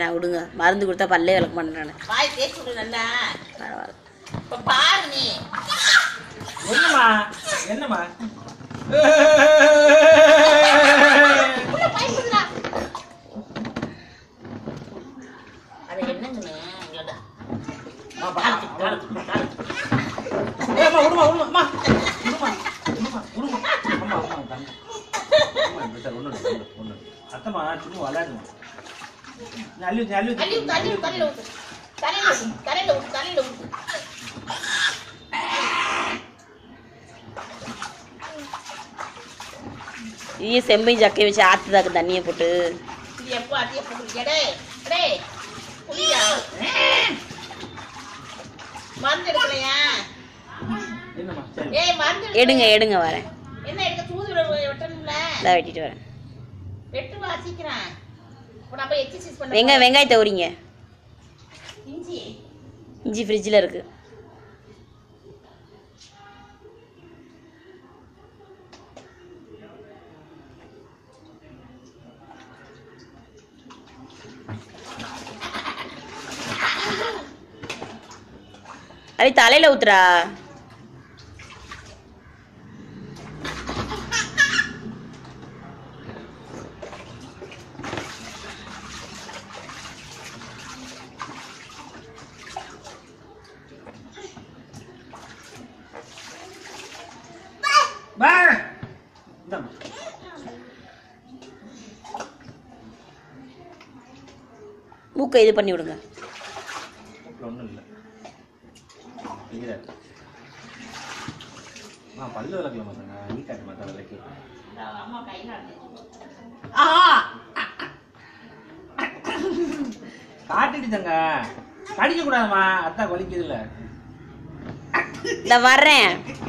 வேணாம் விடுங்க மருந்து கொடுத்தா பல்லே விளக்க மாட்டேன் வாய் தேய்ச்சி விடு நல்லா பரவாயில்ல இப்ப பாரு நீ என்னம்மா என்னம்மா உள்ள பயப்படுறா அது என்னங்கண்ணே இங்கடா. காலத்து, காலத்து, காலத்து. ஏம்மா, விடுமா, விடுமா, அம்மா. விடுமா, விடுமா, விடுமா. அம்மா, அம்மா, தம்பி. அம்மா, இப்படி சார், ஒண்ணும் இல்லை, ஒண்ணும் இல்லை, ஒண்ணும் இல்லை. அத்தம்மா, சும்மா விளையாடுமா. நீ அள்ளி ஊத்து, அள்ளி ஊத்து. தள்ளி விட்டு, தள்ளி விட்டு, தலையில ஊத்து. தலையில ஊத்து, தலையில ஊத்து, தலையில ஊத்து. இது செம்பையும் சக்கையும் வச்சு ஆற்றுதாக்கு தண்ணியை போட்டு இது எப்போ அதிக போட்டுருக்கியா? டேய், டேய், புரியுதா? மருந்து எடுக்கலையா என்னம்மா, சரி. ஏய் மருந்து எடுங்க எடுங்க வரேன் என்ன எடுக்க தூது விட வெட்டணும்ல இதான் வெட்டிட்டு வரேன் வெட்டு வாசிக்கிறேன் இப்போ நம்ம எக்ஸசைஸ் பண்ண வெங்காய வெங்காயத்தை உரிங்க இஞ்சி இஞ்சி ஃப்ரிட்ஜில் இருக்குது அடி தலையில் ஊத்துறா வா. இந்தாம்மா. மூக்கை இது பண்ணி விடுங்க வீட்டுல ஒண்ணும் இல்லை. இங்கதான் இருக்கு. அம்மா, பல்லு விளக்கல மாத்தாங்க ஈ காட்டு மாத்தா விளக்கு அம்மா கையில் ஆ காட்டிட்டு தங்க கடிக்க கூடாதுமா அத்தா வலிக்குது இல்ல இந்த வர்றேன்